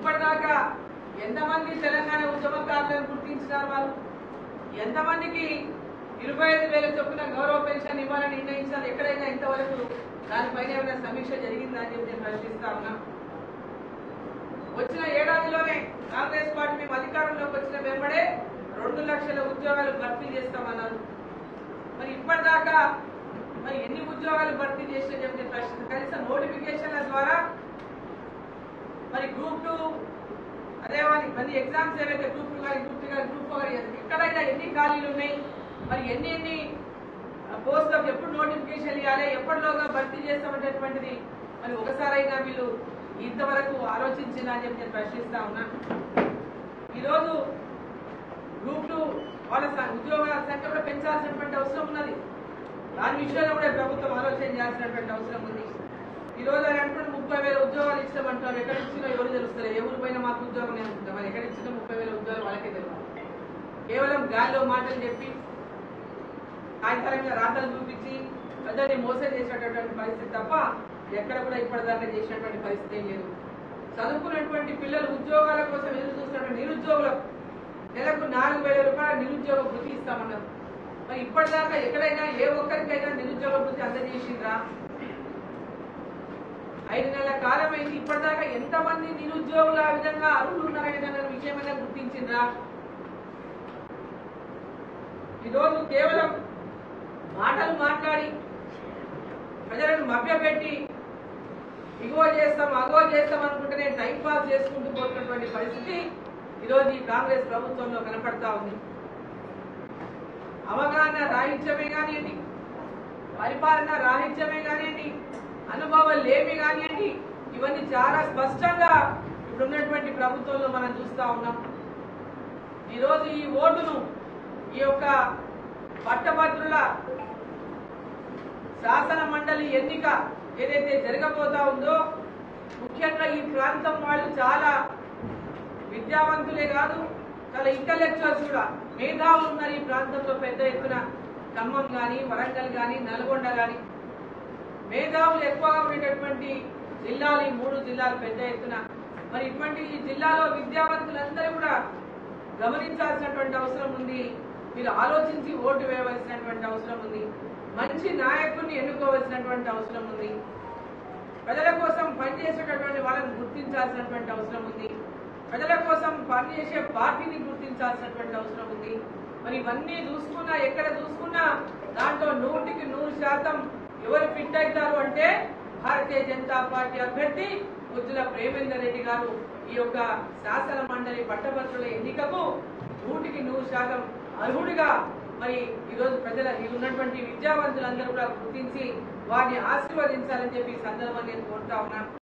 ఇప్పటిదాకా ఎంతమంది తెలంగాణ ఉద్యమకారులను గుర్తించినారు వాళ్ళు ఎంతమందికి ఇరవై ఐదు వేల చొప్పున గౌరవ పెన్షన్ ఇవ్వాలని నిర్ణయించారు ఎక్కడైనా ఇంతవరకు దానిపైన ఏమైనా సమీక్ష జరిగిందా అని చెప్పి నేను ప్రశ్నిస్తా ఉన్నా వచ్చిన ఏడాదిలోనే కాంగ్రెస్ పార్టీ మేము అధికారంలోకి వచ్చిన వెంబడే రెండు లక్షల ఉద్యోగాలు భర్తీ చేస్తామన్నారు మరి ఇప్పటిదాకా మరి ఎన్ని ఉద్యోగాలు భర్తీ చేసిన చెప్పి ప్రశ్న కనీసం నోటిఫికేషన్ల ద్వారా మరి గ్రూప్ టూ అదే వారి మళ్ళీ ఎగ్జామ్స్ ఏవైతే గ్రూప్ టూ కానీ గ్రూప్ త్రీ కానీ గ్రూప్ ఫోర్ కానీ ఎక్కడైనా ఎన్ని ఖాళీలు ఉన్నాయి మరి ఎన్ని ఎన్ని పోస్టులకు ఎప్పుడు నోటిఫికేషన్ ఇవ్వాలి ఎప్పటిలోగా భర్తీ చేస్తామనేటువంటిది మరి ఒకసారైనా వీళ్ళు ఇంతవరకు ఆలోచించిన అని చెప్పి నేను ప్రశ్నిస్తా ఉన్నా ఈరోజు గ్రూప్ టూ వాళ్ళ స- ఉద్యోగాల సంఖ్య కూడా పెంచాల్సినటువంటి అవసరం ఉన్నది దాని విషయంలో కూడా ప్రభుత్వం ఆలోచన చేయాల్సినటువంటి అవసరం ఉంది ఈ రోజు ఆయన అంటున్న ముప్పై వేల ఉద్యోగాలు ఇచ్చామంటున్నారు ఎక్కడ ఇచ్చినా ఎవరు తెలుస్తారు ఎవరు పోయినా మాకు ఉద్యోగం అనుకుంటాం మరి ఎక్కడ ఇచ్చినా ముప్పై వేల ఉద్యోగాలు వాళ్ళకే తెలియదు కేవలం గాలిలో మాటలు చెప్పి కాగితాల రాతలు చూపించి ప్రజల్ని మోసం చేసేటటువంటి పరిస్థితి తప్ప ఎక్కడ కూడా ఇప్పటిదాకా చేసినటువంటి పరిస్థితి ఏం లేదు చదువుకున్నటువంటి పిల్లలు ఉద్యోగాల కోసం ఎదురు చూస్తున్నటువంటి నిరుద్యోగులకు నెలకు నాలుగు వేల రూపాయల నిరుద్యోగ వృత్తి ఇస్తామన్నారు మరి ఇప్పటిదాకా ఎక్కడైనా ఏ ఒక్కరికైనా నిరుద్యోగ వృత్తి అందజేసిండ్రా ఐదు నెలల కాలం అయింది ఇప్పటిదాకా ఎంతమంది నిరుద్యోగులు ఆ విధంగా అర్హులు ఉన్నారనే విషయమైనా గుర్తించిండ్రా ఈరోజు కేవలం మాటలు మాట్లాడి ప్రజలను మభ్యపెట్టి ఇగో చేస్తాం అగో చేస్తాం అనుకుంటేనే టైం పాస్ చేసుకుంటూ పోతున్నటువంటి పరిస్థితి ఈరోజు ఈ కాంగ్రెస్ ప్రభుత్వంలో కనపడతా ఉంది అవగాహన రాహిత్యమే కానివ్వండి పరిపాలన రాహిత్యమే కానివ్వండి అనుభవం లేమి కానివ్వండి ఇవన్నీ చాలా స్పష్టంగా ఇప్పుడున్నటువంటి ప్రభుత్వంలో మనం చూస్తా ఉన్నాం ఈరోజు ఈ ఓటును ఈ యొక్క పట్టభద్రుల శాసన మండలి ఎన్నిక ఏదైతే జరగబోతా ఉందో ముఖ్యంగా ఈ ప్రాంతం వాళ్ళు చాలా విద్యావంతులే కాదు చాలా ఇంటలెక్చువల్స్ కూడా మేధావులు ఉన్నారు ఈ ప్రాంతంలో పెద్ద ఎత్తున ఖమ్మం కానీ వరంగల్ కానీ నల్గొండ కానీ మేధావులు ఎక్కువగా ఉండేటటువంటి జిల్లాలు ఈ మూడు జిల్లాలు పెద్ద ఎత్తున మరి ఇటువంటి ఈ జిల్లాలో విద్యావంతులందరూ కూడా గమనించాల్సినటువంటి అవసరం ఉంది మీరు ఆలోచించి ఓటు వేయవలసినటువంటి అవసరం ఉంది మంచి నాయకుడిని ఎన్నుకోవాల్సినటువంటి అవసరం ఉంది ప్రజల కోసం పనిచేసేటటువంటి వాళ్ళని గుర్తించాల్సినటువంటి అవసరం ఉంది ప్రజల కోసం పనిచేసే పార్టీని గుర్తించాల్సినటువంటి అవసరం ఉంది మరి ఇవన్నీ చూసుకున్నా ఎక్కడ చూసుకున్నా దాంట్లో నూటికి నూరు శాతం ఎవరు ఫిట్ అవుతారు అంటే భారతీయ జనతా పార్టీ అభ్యర్థి ముద్దుల ప్రేమేందర్ రెడ్డి గారు ఈ యొక్క శాసన మండలి పట్టభద్రుల ఎన్నికకు నూటికి నూరు శాతం అర్హుడిగా మరి ఈరోజు ప్రజల ఈ ఉన్నటువంటి విద్యావంతులందరూ కూడా గుర్తించి వారిని ఆశీర్వదించాలని చెప్పి ఈ సందర్భంగా నేను కోరుతా ఉన్నాను